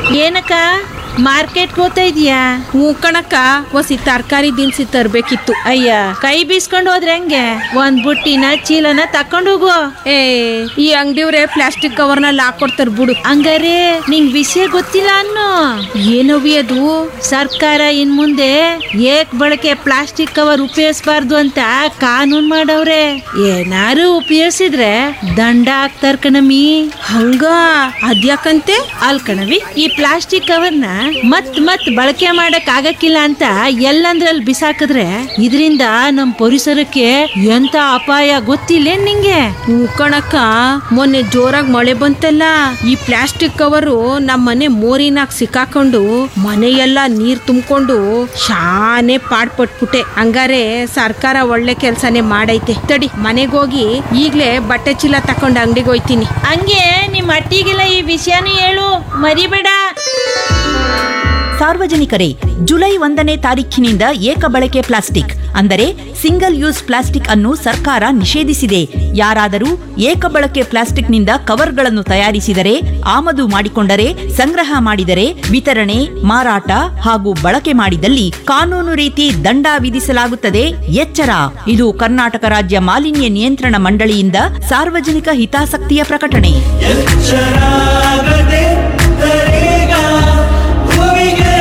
ಏನಕ್ಕ ಮಾರ್ಕೆಟ್ ಹೋಗ್ತಾ ಇದೀಯಾ ಹ್ಞೂ ಕಣಕ್ಕ ಒಸಿ ತರಕಾರಿ ದಿನಸಿ ತರ್ಬೇಕಿತ್ತು ಅಯ್ಯ ಕೈ ಬೀಸ್ಕೊಂಡು ಹೋದ್ರೆ ಹೆಂಗೆ ಒಂದ್ ಬುಟ್ಟಿನ ಚೀಲನ ತಕೊಂಡು ಹೋಗು ಏ ಈ ಅಂಗಡಿಯವ್ರೆ ಪ್ಲಾಸ್ಟಿಕ್ ಕವರ್ನಲ್ಲಿ ಹಾಕೊಡ್ತಾರ ಬಿಡು ಹಂಗಾರೆ ನಿಂಗ್ ವಿಷಯ ಗೊತ್ತಿಲ್ಲ ಅನ್ನೋ ಏನವಿ ಅದು ಸರ್ಕಾರ ಇನ್ ಮುಂದೆ ಏಕ್ ಬಳಕೆ ಪ್ಲಾಸ್ಟಿಕ್ ಕವರ್ ಉಪಯೋಗಿಸಬಾರ್ದು ಅಂತ ಕಾನೂನ್ ಮಾಡವ್ರೆ ಏನಾರು ಉಪಯೋಗಿಸಿದ್ರೆ ದಂಡ ಹಾಕ್ತಾರ ಕಣಮಿ ಹಂಗ ಅದ್ಯಾಕಂತೆ ಅಲ್ ಕಣವಿ ಈ ಪ್ಲಾಸ್ಟಿಕ್ ಕವರ್ನ ಮತ್ ಮತ್ ಬಳಕೆ ಮಾಡಕ್ ಆಗಕ್ಕಿಲ್ಲ ಅಂತ ಎಲ್ಲಂದ್ರಲ್ಲಿ ಬಿಸಾಕಿದ್ರೆ ಇದರಿಂದ ನಮ್ ಪರಿಸರಕ್ಕೆ ಎಂತ ಅಪಾಯ ಗೊತ್ತಿಲ್ಲ ನಿಂಗೆ ಹ್ಞೂ ಕಣಕ್ಕ ಮೊನ್ನೆ ಜೋರಾಗಿ ಮಳೆ ಬಂತಲ್ಲ ಈ ಪ್ಲಾಸ್ಟಿಕ್ ಕವರು ನಮ್ಮ ಮನೆ ಮೋರಿನಾಗ ಸಿಕ್ಕಾಕೊಂಡು ಮನೆಯೆಲ್ಲ ನೀರ್ ತುಂಬಿಕೊಂಡು ಶಾನೆ ಪಾಡ್ಪಟ್ಬಿಟ್ಟೆ ಹಂಗಾರೆ ಸರ್ಕಾರ ಒಳ್ಳೆ ಕೆಲ್ಸನೇ ಮಾಡೈತೆ ತಡಿ ಮನೆಗೋಗಿ ಈಗ್ಲೇ ಬಟ್ಟೆ ಚೀಲ ತಕೊಂಡು ಅಂಗಡಿಗೆ ಹೋಯ್ತೀನಿ ಹಂಗೆ ನಿಮ್ ಅಟ್ಟಿಗೆಲ್ಲ ಈ ವಿಷಯನೂ ಹೇಳು ಮರಿಬೇಡ ಸಾರ್ವಜನಿಕರೇ ಜುಲೈ ಒಂದನೇ ತಾರೀಖಿನಿಂದ ಏಕ ಬಳಕೆ ಪ್ಲಾಸ್ಟಿಕ್ ಅಂದರೆ ಸಿಂಗಲ್ ಯೂಸ್ ಪ್ಲಾಸ್ಟಿಕ್ ಅನ್ನು ಸರ್ಕಾರ ನಿಷೇಧಿಸಿದೆ ಯಾರಾದರೂ ಏಕ ಬಳಕೆ ಪ್ಲಾಸ್ಟಿಕ್ನಿಂದ ಕವರ್ಗಳನ್ನು ತಯಾರಿಸಿದರೆ ಆಮದು ಮಾಡಿಕೊಂಡರೆ ಸಂಗ್ರಹ ಮಾಡಿದರೆ ವಿತರಣೆ ಮಾರಾಟ ಹಾಗೂ ಬಳಕೆ ಮಾಡಿದಲ್ಲಿ ಕಾನೂನು ರೀತಿ ದಂಡ ವಿಧಿಸಲಾಗುತ್ತದೆ ಎಚ್ಚರ ಇದು ಕರ್ನಾಟಕ ರಾಜ್ಯ ಮಾಲಿನ್ಯ ನಿಯಂತ್ರಣ ಮಂಡಳಿಯಿಂದ ಸಾರ್ವಜನಿಕ ಹಿತಾಸಕ್ತಿಯ ಪ್ರಕಟಣೆ ಎಚ್ಚರಾಗದೆ ತರೇಗ ಭೂಮಿಗೆ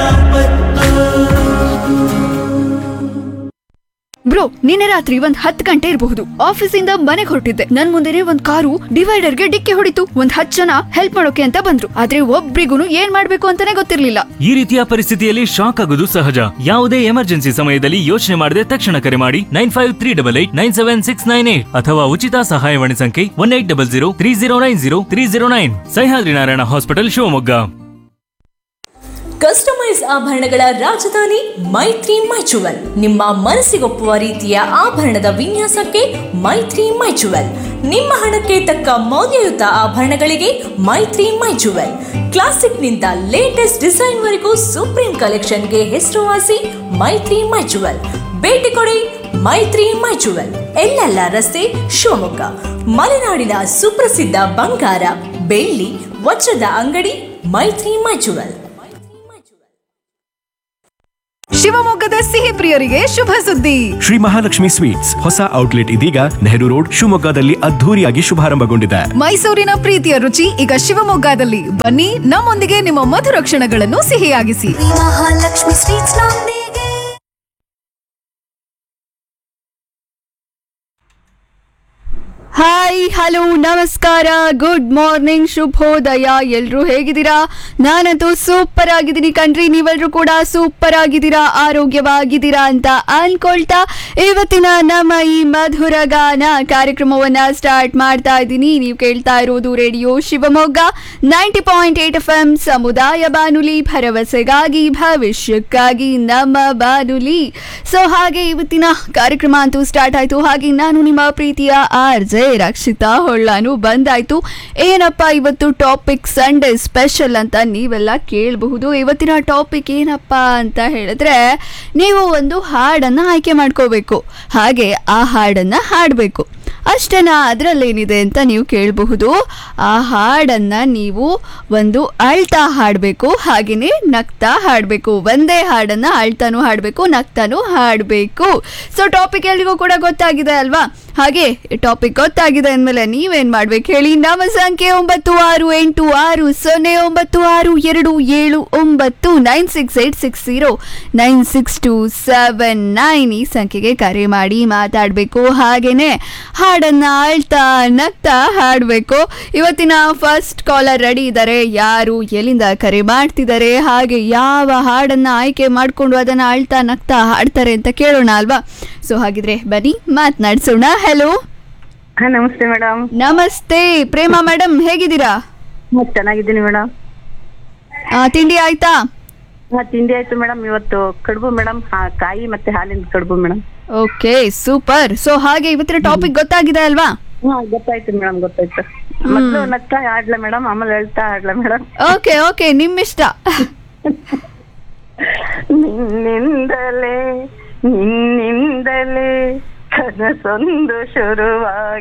ಬ್ರೋ ನಿನ್ನೆ ರಾತ್ರಿ ಒಂದ್ ಹತ್ತು ಗಂಟೆ ಇರಬಹುದು ಆಫೀಸಿಂದ ಮನೆಗೆ ಹೊರಟಿದ್ದೆ ನನ್ ಮುಂದೆನೆ ಒಂದ್ ಕಾರು ಡಿವೈಡರ್ಗೆ ಡಿಕ್ಕಿ ಹೊಡಿತು ಒಂದ್ ಹತ್ತು ಜನ ಹೆಲ್ಪ್ ಮಾಡೋಕೆ ಅಂತ ಬಂದ್ರು ಆದ್ರೆ ಒಬ್ರಿಗೂ ಏನ್ ಮಾಡ್ಬೇಕು ಅಂತಾನೆ ಗೊತ್ತಿರ್ಲಿಲ್ಲ ಈ ರೀತಿಯ ಪರಿಸ್ಥಿತಿಯಲ್ಲಿ ಶಾಕ್ ಆಗೋದು ಸಹಜ ಯಾವುದೇ ಎಮರ್ಜೆನ್ಸಿ ಸಮಯದಲ್ಲಿ ಯೋಚನೆ ಮಾಡದೆ ತಕ್ಷಣ ಕರೆ ಮಾಡಿ nine five three double eight nine seven six nine eight ಅಥವಾ ಉಚಿತ ಸಹಾಯವಾಣಿ ಸಂಖ್ಯೆ one eight double zero three zero nine zero three zero nine Sahyadri Narayana hospital Shivamogga customise ಆಭರಣಗಳ ರಾಜಧಾನಿ ಮೈತ್ರಿ ಮೈಚುವಲ್ ನಿಮ್ಮ ಮನಸ್ಸಿಗೊಪ್ಪುವ ರೀತಿಯ ಆಭರಣದ ವಿನ್ಯಾಸಕ್ಕೆ ಮೈತ್ರಿ ಮೈಚುವಲ್ ನಿಮ್ಮ ಹಣಕ್ಕೆ ತಕ್ಕ ಮೌಲ್ಯಯುತ ಆಭರಣಗಳಿಗೆ ಮೈತ್ರಿ ಮೈಚುವಲ್ ಕ್ಲಾಸಿಕ್ನಿಂದ ಲೇಟೆಸ್ಟ್ ಡಿಸೈನ್ ವರೆಗೂ ಸುಪ್ರೀಂ ಕಲೆಕ್ಷನ್ಗೆ ಹೆಸರುವಾಸಿ ಮೈತ್ರಿ ಮೈಚುವಲ್ ಭೇಟಿ ಕೊಡಿ ಮೈತ್ರಿ ಮೈಚುವಲ್ ಎಲ್ಲೆಲ್ಲ ರಸ್ತೆ ಶಿವಮೊಗ್ಗ ಮಲೆನಾಡಿನ ಸುಪ್ರಸಿದ್ಧ ಬಂಗಾರ ಬೆಳ್ಳಿ ವಜ್ರದ ಅಂಗಡಿ ಮೈತ್ರಿ ಮೈಚುವಲ್ ಶಿವಮೊಗ್ಗದ ಸಿಹಿ ಪ್ರಿಯರಿಗೆ ಶುಭ ಸುದ್ದಿ ಶ್ರೀ ಮಹಾಲಕ್ಷ್ಮಿ ಸ್ವೀಟ್ಸ್ ಹೊಸ ಔಟ್ಲೆಟ್ ಇದೀಗ ನೆಹರು ರೋಡ್ ಶಿವಮೊಗ್ಗದಲ್ಲಿ ಅದ್ಧೂರಿಯಾಗಿ ಶುಭಾರಂಭಗೊಂಡಿದೆ ಮೈಸೂರಿನ ಪ್ರೀತಿಯ ರುಚಿ ಈಗ ಶಿವಮೊಗ್ಗದಲ್ಲಿ ಬನ್ನಿ ನಮ್ಮೊಂದಿಗೆ ನಿಮ್ಮ ಮಧುರ ಕ್ಷಣಗಳನ್ನು ಸಿಹಿಯಾಗಿಸಿ ಮಹಾಲಕ್ಷ್ಮಿ ಸ್ವೀಟ್ಸ್ ನೊಂದಿಗೆ ಹಾಯ್ ಹಲೋ ನಮಸ್ಕಾರ ಗುಡ್ ಮಾರ್ನಿಂಗ್ ಶುಭೋದಯ ಎಲ್ರೂ ಹೇಗಿದ್ದೀರಾ ನಾನಂತೂ ಸೂಪರ್ ಆಗಿದ್ದೀನಿ ಕಣ್ರಿ ನೀವೆಲ್ಲರೂ ಕೂಡ ಸೂಪರ್ ಆಗಿದ್ದೀರಾ ಆರೋಗ್ಯವಾಗಿದ್ದೀರಾ ಅಂತ ಅನ್ಕೊಳ್ತಾ ಇವತ್ತಿನ ನಮ್ಮ ಈ ಮಧುರ ಗಾನ ಕಾರ್ಯಕ್ರಮವನ್ನ ಸ್ಟಾರ್ಟ್ ಮಾಡ್ತಾ ಇದ್ದೀನಿ ನೀವು ಕೇಳ್ತಾ ಇರೋದು radio Shivamogga ninety point eight F M ಸಮುದಾಯ ಬಾನುಲಿ ಭರವಸೆಗಾಗಿ ಭವಿಷ್ಯಕ್ಕಾಗಿ ನಮ್ಮ ಬಾನುಲಿ ಸೊ ಹಾಗೆ ಇವತ್ತಿನ ಕಾರ್ಯಕ್ರಮ ಅಂತೂ ಸ್ಟಾರ್ಟ್ ಆಯ್ತು ಹಾಗೆ ನಾನು ನಿಮ್ಮ ಪ್ರೀತಿಯ ಆರ್ ಜೆ ರಕ್ಷಿತಾ ಹೊಳ್ಳಾನು ಬಂದಾಯ್ತು ಏನಪ್ಪ ಇವತ್ತು ಟಾಪಿಕ್ ಸಂಡೇ ಸ್ಪೆಷಲ್ ಅಂತ ನೀವೆಲ್ಲ ಕೇಳಬಹುದು ಇವತ್ತಿನ ಟಾಪಿಕ್ ಏನಪ್ಪ ಅಂತ ಹೇಳಿದ್ರೆ ನೀವು ಒಂದು ಹಾಡನ್ನು ಆಯ್ಕೆ ಮಾಡ್ಕೋಬೇಕು ಹಾಗೆ ಆ ಹಾಡನ್ನು ಹಾಡಬೇಕು ಅಷ್ಟೇನಾ ಅದರಲ್ಲೇನಿದೆ ಅಂತ ನೀವು ಕೇಳಬಹುದು ಆ ಹಾಡನ್ನು ನೀವು ಒಂದು ಅಳ್ತಾ ಹಾಡಬೇಕು ಹಾಗೆಯೇ ನಗ್ತಾ ಹಾಡಬೇಕು ಒಂದೇ ಹಾಡನ್ನು ಅಳ್ತಾನೂ ಹಾಡಬೇಕು ನಗ್ತಾನೂ ಹಾಡಬೇಕು ಸೊ ಟಾಪಿಕ್ ಎಲ್ರಿಗೂ ಕೂಡ ಗೊತ್ತಾಗಿದೆ ಅಲ್ವಾ ಹಾಗೆ ಟಾಪಿಕ್ ಗೊತ್ತಾಗಿದೆ ಅಂದಮೇಲೆ ನೀವೇನು ಮಾಡ್ಬೇಕು ಹೇಳಿ ನಮ್ಮ ಸಂಖ್ಯೆ ಒಂಬತ್ತು ಆರು ಎಂಟು ಆರು ಸೊನ್ನೆ ಒಂಬತ್ತು ಆರು ಎರಡು ಏಳು ಒಂಬತ್ತು nine six eight six zero nine six two seven nine ಈ ಸಂಖ್ಯೆಗೆ ಕರೆ ಮಾಡಿ ಮಾತಾಡಬೇಕು ಹಾಗೇನೆ ಹಾಡನ್ನು ಆಳ್ತಾ ನಗ್ತಾ ಹಾಡಬೇಕು ಇವತ್ತಿನ ಫಸ್ಟ್ ಕಾಲರ್ ರೆಡಿ ಇದ್ದಾರೆ ಯಾರು ಎಲ್ಲಿಂದ ಕರೆ ಮಾಡ್ತಿದ್ದಾರೆ ಹಾಗೆ ಯಾವ ಹಾಡನ್ನು ಆಯ್ಕೆ ಮಾಡಿಕೊಂಡು ಅದನ್ನು ಆಳ್ತಾ ನಗ್ತಾ ಹಾಡ್ತಾರೆ ಅಂತ ಕೇಳೋಣ ಅಲ್ವಾ ಸೊ ಹಾಗಿದ್ರೆ ಬನ್ನಿ ಮಾತನಾಡ್ಸೋಣ ಹಲೋ ಹಾ ನಮಸ್ತೆ ಮೇಡಮ್ ನಮಸ್ತೆ ಪ್ರೇಮ ಮೇಡಮ್ ಹೇಗಿದ್ದೀರಾ ಚೆನ್ನಾಗಿದ್ದೀನಿ ಮೇಡಮ್ ಆ, ತಿಂಡಿ ಆಯ್ತಾ ಹಾ ತಿಂಡಿ ಆಯ್ತು ಮೇಡಮ್ ಇವತ್ತು ಕಡುಬು ಮೇಡಮ್ ಕಾಯಿ ಮತ್ತೆ ಹಾಲಿನ ಕಡುಬು ಮೇಡಮ್ ಓಕೆ ಸೂಪರ್ ಸೊ ಹಾಗೆ ಇವತ್ತಿನ ಟಾಪಿಕ್ ಗೊತ್ತಾಗಿದೆ ಅಲ್ವಾ ಹಾ ಗೊತ್ತಾಯ್ತು ಮೇಡಮ್ ಗೊತ್ತಾಯ್ತು ಮೊದ್ಲು ನಗ್ತಾ ಆಡ್ಲ ಮೇಡಮ್ ಆಮೇಲೆ ಹೇಳ್ತಾ ಆಡ್ಲ ಮೇಡಮ್ ಓಕೆ ಓಕೆ ನಿಮ್ಮಿಷ್ಟ ನಿನ್ನಿಂದಲೇ ನಿನ್ನಿಂದಲೇ ಕನಸೊಂದು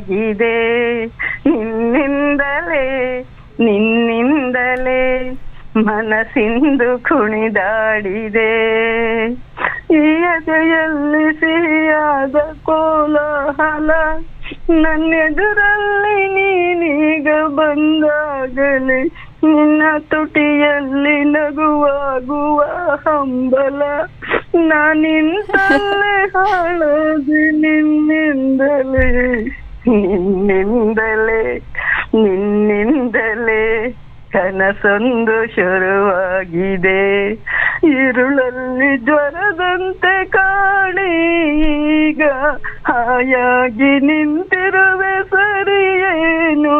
ಶುರುವಾಗಿದೆ ನಿನ್ನಿಂದಲೇ ನಿನ್ನಿಂದಲೇ ಮನಸ್ಸಿಂದು ಕುಣಿದಾಡಿದೆ ಈ ಎದೆಯಲ್ಲಿ ಸಿಹಿಯಾದ ಕೋಲಾಹಲ ನನ್ನೆದುರಲ್ಲಿ ನೀನೀಗ ಬಂದಾಗಲೇ ನಿನ್ನ ತುಟಿಯಲ್ಲಿ ನಗುವಾಗುವ ಹಂಬಲ ನಾನಿಂತಲೇ ಹಾಳಾದೆ ನಿನ್ನಿಂದಲೇ ನಿನ್ನಿಂದಲೇ ನಿನ್ನಿಂದಲೇ ಕನಸೊಂದು ಶುರುವಾಗಿದೆ ഇരുളಲ್ಲಿ ಜ್ವರದಂತೆ ಕಾಣಿ ಈಗ ಹಾಯಾಗಿ ನಿಂತಿರುವೆ ಸರಿಯೇನು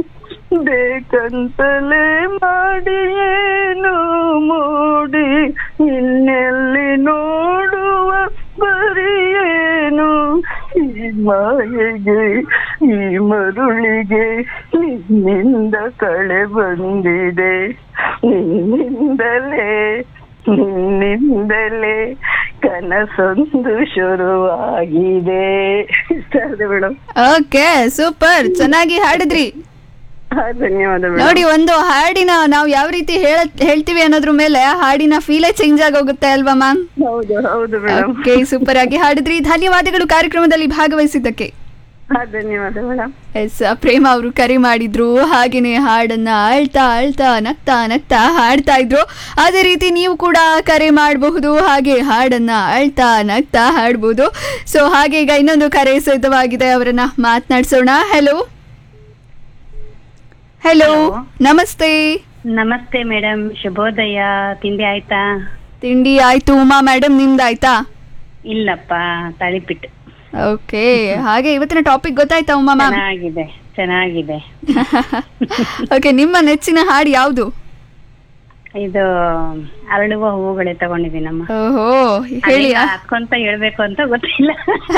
ಬೇಕಂತಲೇ ಮಾಡಿ ಏನು ಮೂಡಿ ಇನ್ನೆಲ್ಲಿ ನೋಡುವ ಬರಿಯೇನು ಈ ಮಾಯೆಗೆ ಈ ಮರುಳಿಗೆ ನಿನ್ನಿಂದ ಕಳೆ ಬಂದಿದೆ ನಿನ್ನಿಂದಲೇ ನಿನ್ನಿಂದಲೇ ಕನಸೊಂದು ಶುರುವಾಗಿದೆ ಇಷ್ಟ ಆಗಿದೆ ಮೇಡಮ್ ಓಕೆ ಸೂಪರ್ ಚೆನ್ನಾಗಿ ಹಾಡಿದ್ರಿ ಧನ್ಯವಾದ ನೋಡಿ ಮೇಡಮ್ ಒಂದು ಹಾಡಿನ ನಾವು ಯಾವ ರೀತಿ ಹೇಳ ಹೇಳ್ತೀವಿ ಅನ್ನೋದ್ರ ಮೇಲೆ ಹಾಡಿನ ಫೀಲೇ ಚೇಂಜ್ ಆಗೋಗುತ್ತೆ ಅಲ್ವಾ ಮ್ಯಾಮ್ ಹೌದು ಹೌದು ಮೇಡಮ್ ಓಕೆ ಸೂಪರ್ ಆಗಿ ಹಾಡಿದ್ರಿ ಧನ್ಯವಾದಗಳು ಕಾರ್ಯಕ್ರಮದಲ್ಲಿ ಭಾಗವಹಿಸಿದ್ದಕ್ಕೆ ಧನ್ಯವಾದ ಮೇಡಮ್ ಎಸ್ ಪ್ರೇಮ ಅವರು ಕರೆ ಮಾಡಿದ್ರು ಹಾಗೇನೆ ಹಾಡನ್ನ ಅಳ್ತಾ ಅಳ್ತಾ ನಗ್ತಾ ನಗ್ತಾ ಹಾಡ್ತಾ ಇದ್ರು ಅದೇ ರೀತಿ ನೀವು ಕೂಡ ಕರೆ ಮಾಡಬಹುದು ಹಾಗೆ ಹಾಡನ್ನ ಅಳ್ತಾ ನಗ್ತಾ ಹಾಡ್ಬೋದು ಸೊ ಹಾಗೆ ಈಗ ಇನ್ನೊಂದು ಕರೆ ಸಿದ್ಧವಾಗಿದೆ ಅವರನ್ನ ಮಾತನಾಡ್ಸೋಣ ಹೆಲೋ ಹೆಲೋ ನಮಸ್ತೆ ನಮಸ್ತೆ ಮೇಡಮ್ ಶುಭೋದಯ ತಿಂಡಿ ಆಯ್ತಾ ತಿಂಡಿ ಆಯ್ತು ಉಮಾ ಮೇಡಮ್ ನಿಮ್ದಾಯ್ತಾ ಇಲ್ಲಪ್ಪ ತಳಿಪಿಟ್ಟು ಓಕೆ ಹಾಗೆ ಇವತ್ತಿನ ಟಾಪಿಕ್ ಗೊತ್ತಾಯ್ತಾ ಉಮಾ ಮ್ಯಾಮ್ ಚೆನ್ನಾಗಿದೆ ಚೆನ್ನಾಗಿದೆ ಓಕೆ ನಿಮ್ಮ ನೆಚ್ಚಿನ ಹಾಡು ಯಾವುದು ಇದು ಅರಳುವ ಹೂಗಳೇ ತಗೊಂಡಿದ್ದೀನಮ್ಮ ಓಹೋ ಹೇಳಿ ಅದೇನೋ ಹಾಕೊಂತ ಹೇಳ್ಬೇಕು ಅಂತ ಗೊತ್ತಿಲ್ಲ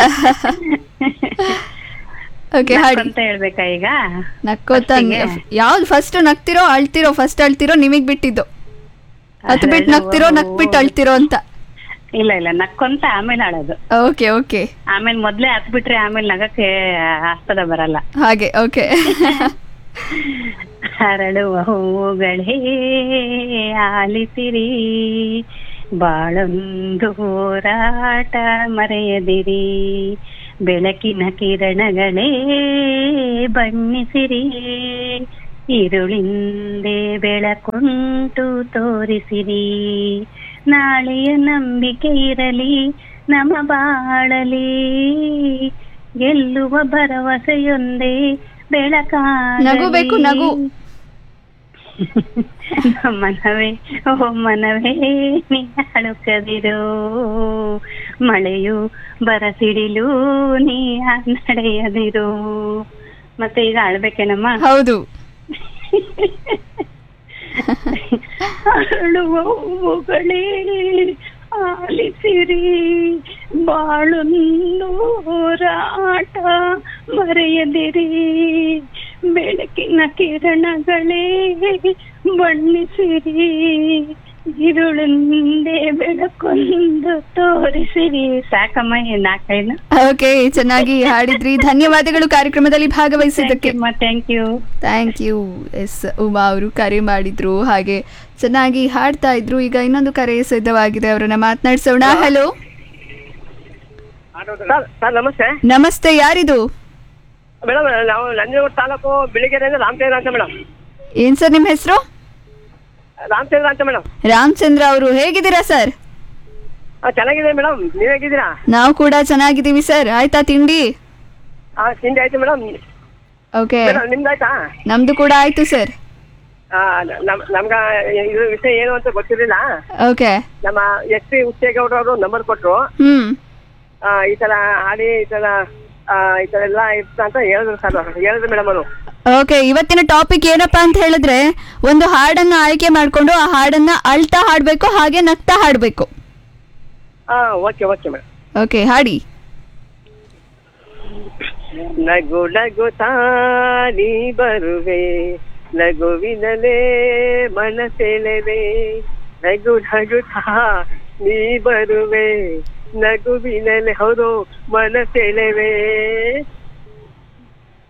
ಓಕೆ ಹಾಡಿ ಅಂತ ಹೇಳ್ಬೇಕಾ ಈಗ ನಕ್ಕೋತ ಫಸ್ಟಿಗೆ? ಯಾವ್ದು ಫಸ್ಟ್ ನಗ್ತಿರೋ ಅಳ್ತಿರೋ ಫಸ್ಟ್ ಅಳ್ತಿರೋ ನಿಮಗ್ ಬಿಟ್ಟಿದ್ದು ಹತ್ತು ಬಿಟ್ಟು ನಗ್ತಿರೋ ನಕ್ಬಿಟ್ಟು ಅಳ್ತಿರೋ ಅಂತ ಇಲ್ಲ ಇಲ್ಲ ನಕ್ಕೊಂತ ಆಮೇಲೆ ಆಡೋದು ಓಕೆ ಓಕೆ ಆಮೇಲೆ ಮೊದ್ಲೇ ಹತ್ ಬಿಟ್ರೆ ಆಮೇಲೆ ನಗಕ್ಕೆ ಆಸ್ಪದ ಬರಲ್ಲ ಹಾಗೆ ಓಕೆ ಹರಡುವ ಹೂಗಳೇ ಆಲಿಸಿರಿ ಬಾಳೊಂದು ಹೋರಾಟ ಮರೆಯದಿರಿ ಬೆಳಕಿನ ಕಿರಣಗಳೇ ಬಣ್ಣಿಸಿರಿ ಇರುಳಿಂದೆ ಬೆಳಕುಂಟು ತೋರಿಸಿರಿ ನಾಳೆಯ ನಂಬಿಕೆ ಇರಲಿ ನಮ್ಮ ಬಾಳಲಿ ಗೆಲ್ಲುವ ಭರವಸೆಯೊಂದೇ ಬೆಳಕ ನಗು ಬೇಕು, ನಗು. ಮನವೇ ಓ ಮನವೇ ನೀ ಅಳುಕದಿರೋ ಮಳೆಯು ಬರಸಿಡಿಲು ನೀ ನಡೆಯದಿರೋ ಮತ್ತೆ ಈಗ ಅಳ್ಬೇಕೇನಮ್ಮ ಹೌದು ಅರಳುವ ಹೂವುಗಳೇ ಆಲಿಸಿರಿ ಬಾಳೊಂದು ಹೋರಾಟ ಮರೆಯದಿರಿ ಬೆಳಕಿನ ಕಿರಣಗಳೇ ಬಣ್ಣಿಸಿರಿ ಇರುಳಿಂದೆ ಬೆಳಕೊಂದು ತೋರಿಸಿರಿ ಸಾಕಮ್ಮ ಈ ನಾಲ್ಕೈದು ಓಕೆ ಚೆನ್ನಾಗಿ ಹಾಡಿದ್ರಿ ಧನ್ಯವಾದಗಳು ಕಾರ್ಯಕ್ರಮದಲ್ಲಿ ಭಾಗವಹಿಸಿದ್ದಕ್ಕೆ thank you thank you S Uma ಅವರು ಕರೆ ಮಾಡಿದ್ರು ಹಾಗೆ ಚೆನ್ನಾಗಿ ಹಾಡ್ತಾ ಇದ್ರು ಈಗ ಇನ್ನೊಂದು ಕರೆ ಸಿದ್ಧವಾಗಿದೆ ಅವರನ್ನ ಮಾತನಾಡ್ಸೋಣ ಹಲೋ ಸರ್ ಸರ್ ನಮಸ್ತೆ ನಮಸ್ತೆ ಯಾರಿದು ಮೇಡಮ್ ನಾವು ನಂಜನಗೂಡು ತಾಲೂಕು ಬಿಳಿಗೆರೆಯಿಂದ ರಾಮಚಂದ್ರ ಅಂತ ಮೇಡಮ್ ಏನ್ ಸರ್ ನಿಮ್ಮ ಹೆಸರು ರಾಮಚಂದ್ರ ಅಂತ ಮೇಡಮ್ ರಾಮಚಂದ್ರ ಅವರು ಹೇಗಿದ್ದೀರಾ ಸರ್ ಚೆನ್ನಾಗಿದೆ ಮೇಡಮ್ ನೀವ್ ಹೇಗಿದ್ದೀರಾ ನಾವು ಕೂಡ ಚೆನ್ನಾಗಿದ್ದೀವಿ ಸರ್ ಆಯ್ತಾ ತಿಂಡಿ ಆ ತಿಂಡಿ ಆಯ್ತು ಮೇಡಮ್ ಓಕೆ ಮೇಡಮ್ ನಿಮ್ದಾಯ್ತಾ ನಮ್ದು ಕೂಡ ಆಯ್ತು ಸರ್ ಆ, ನಮ್ ನಮ್ಗ ಇದು ವಿಷಯ ಏನು ಅಂತ ಗೊತ್ತಿರಲಿಲ್ಲ ಓಕೆ ನಮ್ಮ ಎಸ್ ಪಿ ಉಚ್ಚೇಗೌಡ್ರು ಅವರು ನಂಬರ್ ಕೊಟ್ರು ಹ್ಮ್ ಆ, ಈ ತರ ಹಾಡಿ ಈ ತರ ಆ, ಈ ತರ ಎಲ್ಲ ಇರ್ತ ಅಂತ ಹೇಳಿದ್ರು ಸರ್ ಹೇಳಿದ್ರು ಮೇಡಮ್ ಅವರು ಓಕೆ ಇವತ್ತಿನ ಟಾಪಿಕ್ ಏನಪ್ಪಾ ಅಂತ ಹೇಳಿದ್ರೆ ಒಂದು ಹಾಡನ್ನ ಆಯ್ಕೆ ಮಾಡ್ಕೊಂಡು ಆ ಹಾಡನ್ನ ಅಳ್ತಾ ಹಾಡ್ಬೇಕು ಹಾಗೆ ನಗ್ತಾ ಹಾಡ್ಬೇಕು ಹಾ ಓಕೆ ಓಕೆ ಮೇಡಮ್ ಓಕೆ ಹಾಡಿ ನಗು ನಗುತ್ತಾ ನೀ ಬರುವೆ ನಗುವಿನಲೇ ಮನಸೆಳೆವೆ ನಗು ನಗುತ್ತಾ ನೀ ಬರುವೆ ನಗುವಿನಲೆ ಹೌದು ಮನಸೆಳೆವೆ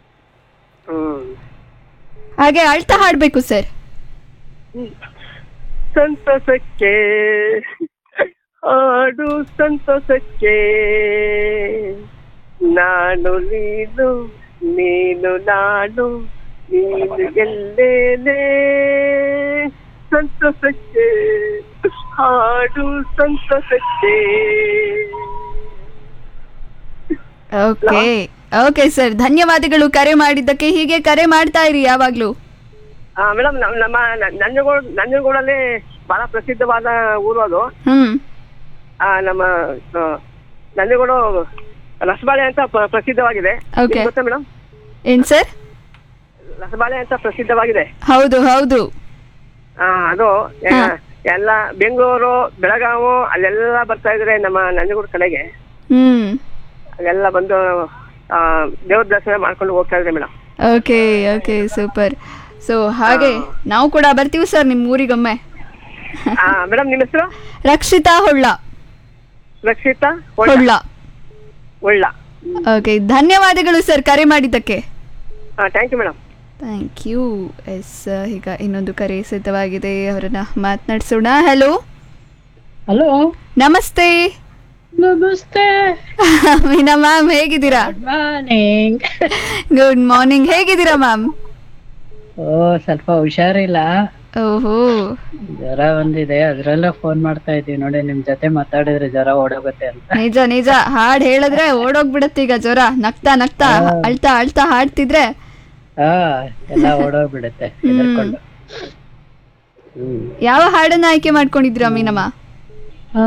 ಹ್ಮ್ ಹಾಗೆ ಅಳ್ತಾ ಹಾಡ್ಬೇಕು ಸರ್ ಸಂತಸಕ್ಕೆ ಹಾಡು ಸಂತಸಕ್ಕೆ ನಾನು ನೀನು ನೀನು ನಾನು ನೀನು ಎಲ್ಲೇನೆ ಸಂತಸಕ್ಕೆ ಹಾಡು ಸಂತಸಕ್ಕೆ ಓಕೆ ಓಕೆ ಸರ್ ಧನ್ಯವಾದಗಳು ಕರೆ ಮಾಡಿದ್ದಕ್ಕೆ ಹೀಗೆ ಕರೆ ಮಾಡ್ತಾ ಇರಿ ಯಾವಾಗ್ಲೂ ಮೇಡಮ್ ನಮ್ಮ ನ- ನಂಜನಗೂಡು ನಂಜನಗೂಡಲ್ಲಿ ಬಹಳ ಪ್ರಸಿದ್ಧವಾದ ಊರು ಅದು ಹ್ಮ್ ಆ, ನಮ್ಮ ಆ, ನಂಜನಗೂಡು ರಸಬಾಳೆ ಅಂತ ಪ್ರ- ಪ್ರಸಿದ್ಧವಾಗಿದೆ Okay. ನಿಮ್ಗ್ ಗೊತ್ತಾ ಮೇಡಮ್ ಏನ್ ಸರ್ ರಸಬಾಳೆ ಅಂತ ಪ್ರಸಿದ್ಧವಾಗಿದೆ ಹೌದು ಹೌದು ಆ, ಅದು ಎ- ಎಲ್ಲ ಬೆಂಗಳೂರು ಬೆಳಗಾವು ಅಲ್ಲೆಲ್ಲ ಬರ್ತಾ ಇದ್ರೆ ನಮ್ಮ ನಂಜನಗೂಡು ಕಡೆಗೆ ಹ್ಮ್ ಅಲ್ಲೆಲ್ಲ ಬಂದು ಆ, ದೇವ್ರ ದರ್ಶನ ಮಾಡ್ಕೊಂಡು ಹೋಗ್ತಾ ಇದ್ರೆ madam okay okay super so ಹಾಗೆ ನಾವು ಕೂಡ ಬರ್ತೀವಿ ಸರ್ ನಿಮ್ಮ ಊರಿಗೊಮ್ಮೆ ಮೇಡಮ್ ನಿಮ್ಮ ಹೆಸರು ರಕ್ಷಿತಾ ಹೊಳ್ಳ ರಕ್ಷಿತಾ ಹೊಳ್ಳ ಒಳ್ಳ ಓಕೆ ಧನ್ಯವಾದಗಳು ಸರ್ ಕರೆ ಮಾಡಿದ್ದಕ್ಕೆ thank you madam thank you yes ಈಗ ಇನ್ನೊಂದು ಕರೆ ಸಿದ್ಧವಾಗಿದೆ ಅವರನ್ನ ಮಾತನಾಡಿಸೋಣ ಹಲೋ ಹಲೋ ನಮಸ್ತೆ ನಮಸ್ತೆ ಮೀನಾ ಮ್ಯಾಮ್ ಹೇಗಿದ್ದೀರಾ ಮಾರ್ನಿಂಗ್ ಗುಡ್ ಮಾರ್ನಿಂಗ್ ಹೇಗಿದ್ದೀರಾ ಮ್ಯಾಮ್ ಓ ಸ್ವಲ್ಪ ಹುಷಾರಿಲ್ಲ ಓಹೋ ಜ್ವರ ಬಂದಿದೆ ಅದ್ರಲ್ಲ ಫೋನ್ ಮಾಡ್ತಾ ಇದ್ದೀವಿ ನೋಡಿ ನಿಮ್ ಜೊತೆ ಮಾತಾಡಿದ್ರೆ ಜ್ವರ ಓಡೋಗುತ್ತೆ ಅಂತ ನಿಜ ನಿಜ ಹಾಡ್ ಹೇಳಿದ್ರೆ ಓಡೋಗ್ಬಿಡತ್ತೆ ಈಗ ಜ್ವರ ನಗ್ತಾ ನಗ್ತಾ ಅಳ್ತಾ ಅಳ್ತಾ ಹಾಡ್ತಿದ್ರೆ ಹಾ ಎಲ್ಲ ಓಡೋಗ್ಬಿಡುತ್ತೆ ಹೆದರ್ಕೊಂಡು ಹ್ಮ್ ಯಾವ ಹಾಡನ್ನ ಆಯ್ಕೆ ಮಾಡ್ಕೊಂಡಿದ್ದೀರಾ ಮೀನಮ್ಮ